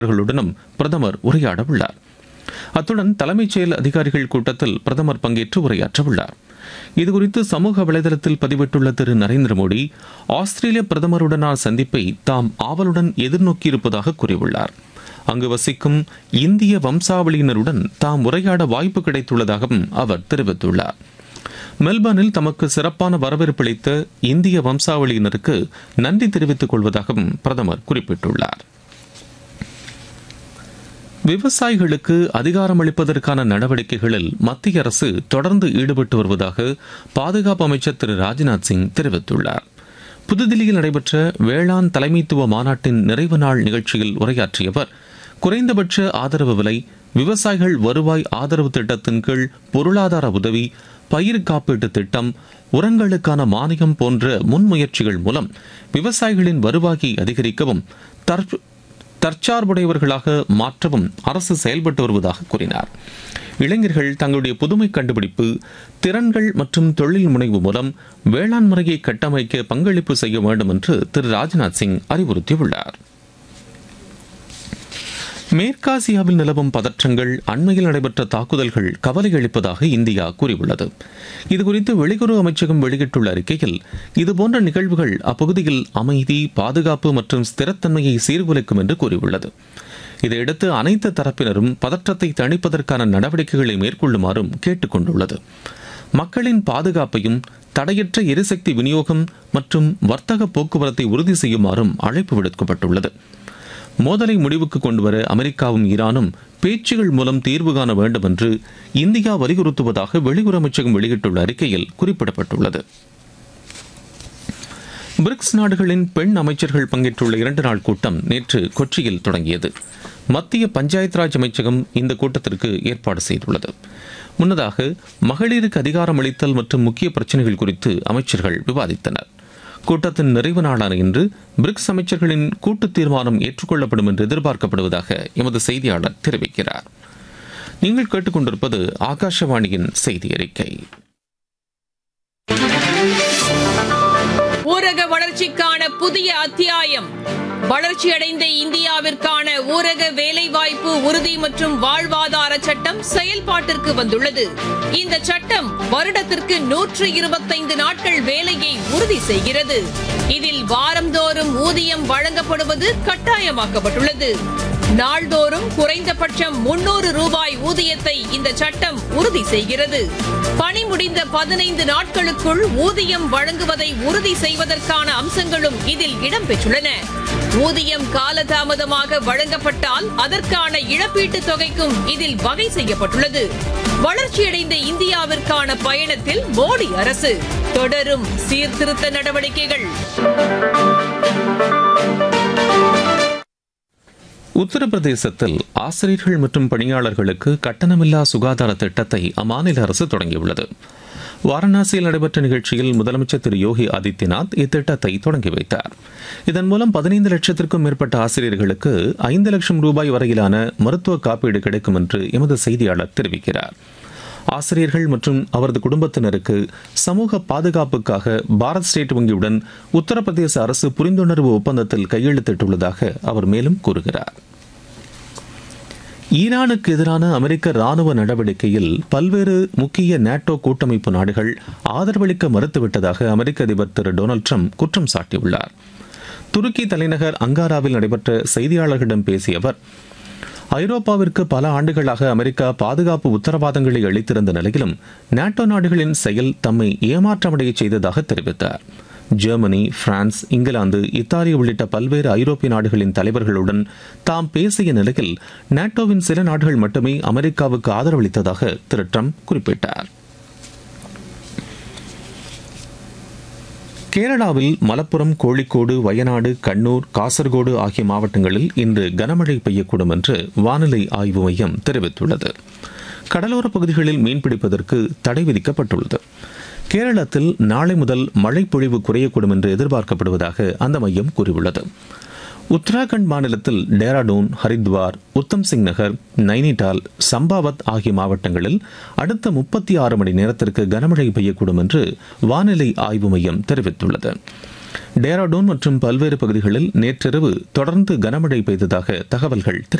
களுடனும் பிரதமர் உரையாட உள்ளார் அத்துடன் தலைமைச் செயல் அதிகாரிகள் கூட்டத்தில் பிரதமர் பங்கேற்று உரையாற்ற உள்ளார் இதுகுறித்து சமூக வலைதளத்தில் பதிவிட்டுள்ள திரு நரேந்திர மோடி ஆஸ்திரேலிய பிரதமருடனான சந்திப்பை தாம் ஆவலுடன் எதிர்நோக்கியிருப்பதாக கூறியுள்ளார் அங்கு வசிக்கும் இந்திய வம்சாவளியினருடன் தாம் உரையாட வாய்ப்பு கிடைத்துள்ளதாகவும் அவர் தெரிவித்துள்ளார் மெல்பர்னில் தமக்கு சிறப்பான வரவேற்பளித்த இந்திய வம்சாவளியினருக்கு நன்றி தெரிவித்துக் கொள்வதாகவும் பிரதமர் குறிப்பிட்டுள்ளார் விவசாயிகளுக்கு அதிகாரமளிப்பதற்கான நடவடிக்கைகளில் மத்திய அரசு தொடர்ந்து ஈடுபட்டு வருவதாக பாதுகாப்பு அமைச்சர் திரு ராஜ்நாத் சிங் தெரிவித்துள்ளார் புதுதில்லியில் நடைபெற்ற வேளாண் தலைமைத்துவ மாநாட்டின் நிறைவு நாள் நிகழ்ச்சியில் உரையாற்றிய அவர் குறைந்தபட்ச ஆதரவு விலை விவசாயிகள் வருவாய் ஆதரவு திட்டத்தின் கீழ் பொருளாதார உதவி பயிர் காப்பீட்டு திட்டம் உரங்களுக்கான மானியம் போன்ற முன்முயற்சிகள் மூலம் விவசாயிகளின் வருவாயை அதிகரிக்கவும் தற்ப- தற்சார்புடையவர்களாக மாற்றவும் அரசு செயல்பட்டு வருவதாக கூறினார் இளைஞர்கள் தங்களுடைய புதுமை கண்டுபிடிப்பு திறன்கள் மற்றும் தொழில் முனைவு மூலம் வேளாண் முறையை கட்டமைக்க பங்களிப்பு செய்ய வேண்டும் என்று திரு ராஜ்நாத் சிங் அறிவுறுத்தியுள்ளார் மேற்காசியாவில் நிலவும் பதற்றங்கள் அண்மையில் நடைபெற்ற தாக்குதல்கள் கவலை அளிப்பதாக இந்தியா கூறியுள்ளது இதுகுறித்து வெளியுறவு அமைச்சகம் வெளியிட்டுள்ள அறிக்கையில் இதுபோன்ற நிகழ்வுகள் அப்பகுதியில் அமைதி பாதுகாப்பு மற்றும் ஸ்திரத்தன்மையை சீர்குலைக்கும் என்று கூறியுள்ளது இதையடுத்து அனைத்து தரப்பினரும் பதற்றத்தை தணிப்பதற்கான நடவடிக்கைகளை மேற்கொள்ளுமாறும் கேட்டுக் கொண்டுள்ளது மக்களின் பாதுகாப்பையும் தடையற்ற எரிசக்தி விநியோகம் மற்றும் வர்த்தக போக்குவரத்தை உறுதி செய்யுமாறும் அழைப்பு விடுக்கப்பட்டுள்ளது மோதலை முடிவுக்கு கொண்டுவர அமெரிக்காவும் ஈரானும் பேச்சுகள் மூலம் தீர்வு காண வேண்டும் என்று இந்தியா வலியுறுத்துவதாக வெளியுறவு அமைச்சகம் வெளியிட்டுள்ள அறிக்கையில் குறிப்பிடப்பட்டுள்ளது பிரிக்ஸ் நாடுகளின் பெண் அமைச்சர்கள் பங்கேற்றுள்ள இரண்டு நாள் கூட்டம் நேற்று கொச்சியில் தொடங்கியது மத்திய பஞ்சாயத் ராஜ் அமைச்சகம் இந்த கூட்டத்திற்கு ஏற்பாடு செய்துள்ளது முன்னதாக மகளிருக்கு அதிகாரம் அளித்தல் மற்றும் முக்கிய பிரச்சனைகள் குறித்து அமைச்சர்கள் விவாதித்தனர் கூட்டத்தின் நிறைவு நாளான இன்று பிரிக்ஸ் அமைச்சர்களின் கூட்டு தீர்மானம் ஏற்றுக்கொள்ளப்படும் என்று எதிர்பார்க்கப்படுவதாக எமது செய்தியாளர் தெரிவிக்கிறார் நீங்கள் கேட்டுக்கொண்டிருப்பது ஆகாஷவாணியின் செய்தி அறிக்கை ஊரக வளர்ச்சிக்கான புதிய அத்தியாயம் வளர்ச்சியடைந்த இந்தியாவிற்கான ஊரக வேலைவாய்ப்பு உறுதி மற்றும் வாழ்வாதார சட்டம் செயல்பாட்டிற்கு வந்துள்ளது இந்த சட்டம் வருடத்திற்கு நூற்று இருபத்தைந்து நாட்கள் வேலையை உறுதி செய்கிறது இதில் வாரந்தோறும் ஊதியம் வழங்கப்படுவது கட்டாயமாக்கப்பட்டுள்ளது நாள்தோறும் குறைந்தபட்சம் முன்னூறு ரூபாய் ஊதியத்தை இந்த சட்டம் உறுதி செய்கிறது பணி முடிந்த பதினைந்து நாட்களுக்குள் ஊதியம் வழங்குவதை உறுதி செய்வதற்கான அம்சங்களும் இதில் இடம்பெற்றுள்ளன ஊதியம் காலதாமதமாக வழங்கப்பட்டால் அதற்கான இழப்பீட்டுத் தொகைக்கும் இதில் வகை செய்யப்பட்டுள்ளது வளர்ச்சியடைந்த இந்தியாவிற்கான பயணத்தில் மோடி அரசு தொடரும் சீர்திருத்த நடவடிக்கைகள் உத்தரப்பிரதேசத்தில் ஆசிரியர்கள் மற்றும் பணியாளர்களுக்கு கட்டணமில்லா சுகாதார திட்டத்தை அம்மாநில அரசு தொடங்கியுள்ளது வாரணாசியில் நடைபெற்ற நிகழ்ச்சியில் முதலமைச்சர் திரு யோகி ஆதித்யநாத் இத்திட்டத்தை தொடங்கி வைத்தார் இதன் மூலம் பதினைந்து லட்சத்திற்கும் மேற்பட்ட ஆசிரியர்களுக்கு ஐந்து லட்சம் ரூபாய் வரையிலான மருத்துவ காப்பீடு கிடைக்கும் என்று எமது செய்தியாளர் தெரிவிக்கிறார் ஆசிரியர்கள் மற்றும் அவரது குடும்பத்தினருக்கு சமூக பாதுகாப்புக்காக பாரத் ஸ்டேட் வங்கியுடன் உத்தரப்பிரதேச அரசு புரிந்துணர்வு ஒப்பந்தத்தில் கையெழுத்திட்டுள்ளதாக அவர் மேலும் கூறுகிறார் ஈரானுக்கு எதிரான அமெரிக்க ராணுவ நடவடிக்கையில் பல்வேறு முக்கிய நேட்டோ கூட்டமைப்பு நாடுகள் ஆதரவளிக்க மறுத்துவிட்டதாக அமெரிக்க அதிபர் திரு டொனால்டு ட்ரம்ப் குற்றம் சாட்டியுள்ளார் துருக்கி தலைநகர் அங்காராவில் நடைபெற்ற செய்தியாளர்களிடம் பேசிய அவர் ஐரோப்பாவிற்கு பல ஆண்டுகளாக அமெரிக்கா பாதுகாப்பு உத்தரவாதங்களை அளித்திருந்த நிலையிலும் நாட்டோ நாடுகளின் செயல் தம்மை ஏமாற்றமடைய செய்ததாக தெரிவித்தார் ஜெர்மனி பிரான்ஸ் இங்கிலாந்து இத்தாலி உள்ளிட்ட பல்வேறு ஐரோப்பிய நாடுகளின் தலைவர்களுடன் தாம் பேசிய நிலையில் நாட்டோவின் சில நாடுகள் மட்டுமே அமெரிக்காவுக்கு ஆதரவளித்ததாக திரு ட்ரம்ப் குறிப்பிட்டார் கேரளாவில் மலப்புரம் கோழிக்கோடு வயநாடு கண்ணூர் காசர்கோடு ஆகிய மாவட்டங்களில் இன்று கனமழை பெய்யக்கூடும் என்று வானிலை ஆய்வு மையம் தெரிவித்துள்ளது கடலோரப் பகுதிகளில் மீன்பிடிப்பதற்கு தடை விதிக்கப்பட்டுள்ளது கேரளத்தில் நாளை முதல் மழை பொழிவு குறையக்கூடும் என்று எதிர்பார்க்கப்படுவதாக அந்த மையம் கூறியுள்ளது உத்தராகண்ட் மாநிலத்தில் டேராடூன் ஹரித்வார் உத்தம் சிங் நகர் நைனிடால் சம்பாவத் ஆகிய மாவட்டங்களில் அடுத்த முப்பத்தி ஆறு மணி நேரத்திற்கு கனமழை பெய்யக்கூடும் என்று வானிலை ஆய்வு மையம் தெரிவித்துள்ளது டேராடூன் மற்றும் பல்வேறு பகுதிகளில் நேற்றிரவு தொடர்ந்து கனமழை பெய்ததாக தகவல்கள்